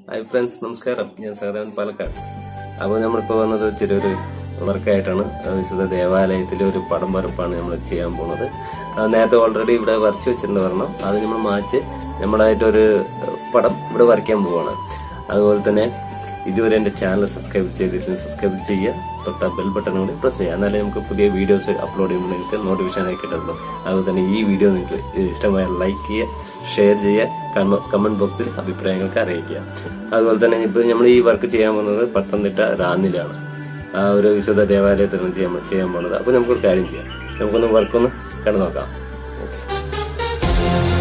hi friends നമസ്കാരം ഞാൻ സഹദേവൻ പാലക്കാട് അപ്പോൾ നമ്മളിപ്പോൾ വന്നത് ചെറിയൊരു വർക്കായിട്ടാണ് വിശുദ്ധ ദേവാലയത്തിലെ ഒരു പടം വരപ്പാണ് നമ്മൾ ചെയ്യാൻ പോകുന്നത് അത് നേരത്തെ ഓൾറെഡി ഇവിടെ വരച്ചു വെച്ചിട്ടുണ്ട് പറഞ്ഞാൽ അത് നമ്മൾ മാച്ച് നമ്മളായിട്ടൊരു പടം ഇവിടെ വരയ്ക്കാൻ പോവാണ് അതുപോലെ തന്നെ ഇതുവരെ എന്റെ ചാനൽ സബ്സ്ക്രൈബ് ചെയ്തിട്ട് സബ്സ്ക്രൈബ് ചെയ്യുക തൊട്ട ബെൽ ബട്ടൺ കൂടി പ്രസ് ചെയ്യുക എന്നാലേ നമുക്ക് പുതിയ വീഡിയോസ് അപ്ലോഡ് ചെയ്യുമ്പോൾ നിങ്ങൾക്ക് നോട്ടിഫിക്കേഷൻ ആയി കിട്ടുള്ളൂ അതുപോലെ തന്നെ ഈ വീഡിയോ നിങ്ങൾക്ക് ഇഷ്ടമായ ലൈക്ക് ചെയ്യുക ഷെയർ ചെയ്യുക കമന്റ് ബോക്സിൽ അഭിപ്രായങ്ങൾക്ക് അറിയിക്കുക അതുപോലെ തന്നെ ഇപ്പൊ നമ്മൾ ഈ വർക്ക് ചെയ്യാൻ പോകുന്നത് പത്തനംതിട്ട റാന്നിലാണ് ആ ഒരു വിശുദ്ധ ദേവാലയത്തിലാണ് ചെയ്യാൻ ചെയ്യാൻ പോകുന്നത് അപ്പൊ നമുക്കൊരു കാര്യം ചെയ്യാം നമുക്കൊന്ന് വർക്കൊന്ന് കണ്ടു നോക്കാം ഓക്കെ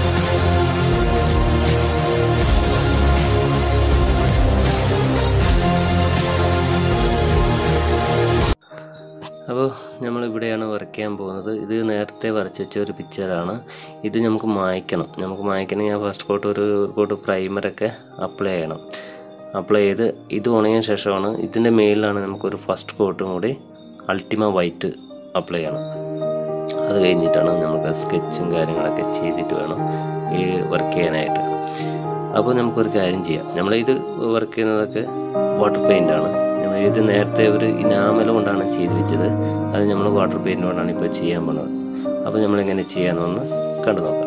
അപ്പോൾ നമ്മൾ ഇവിടെയാണ് വർക്ക് ചെയ്യാൻ പോകുന്നത് ഇത് നേരത്തെ വരച്ച് വെച്ച ഒരു പിക്ചറാണ് ഇത് നമുക്ക് മായ്ക്കണം നമുക്ക് മായ്ക്കണമെങ്കിൽ ഫസ്റ്റ് കോട്ട് ഒരു കോട്ട് പ്രൈമറൊക്കെ അപ്ലൈ ചെയ്യണം അപ്ലൈ ചെയ്ത് ഇത് ഉണങ്ങിയ ശേഷമാണ് ഇതിൻ്റെ മേലിലാണ് നമുക്കൊരു ഫസ്റ്റ് കോട്ടും കൂടി അൾട്ടിമ വൈറ്റ് അപ്ലൈ ചെയ്യണം അത് കഴിഞ്ഞിട്ടാണ് നമുക്ക് സ്കെച്ചും കാര്യങ്ങളൊക്കെ ചെയ്തിട്ട് വേണം ഈ വർക്ക് ചെയ്യാനായിട്ട് അപ്പോൾ നമുക്കൊരു കാര്യം ചെയ്യാം നമ്മളിത് വർക്ക് ചെയ്യുന്നതൊക്കെ വാട്ടർ പെയിൻ്റ് ആണ് നമ്മൾ ഇത് നേരത്തെ ഒരു ഇനാമല കൊണ്ടാണ് ചെയ്ത് വെച്ചത് അത് നമ്മൾ വാട്ടർ പെയിൻ്റ് കൊണ്ടാണ് ഇപ്പോൾ ചെയ്യാൻ പോകുന്നത് അപ്പോൾ നമ്മളെങ്ങനെ ചെയ്യാമെന്നൊന്ന് കണ്ടു നോക്കാം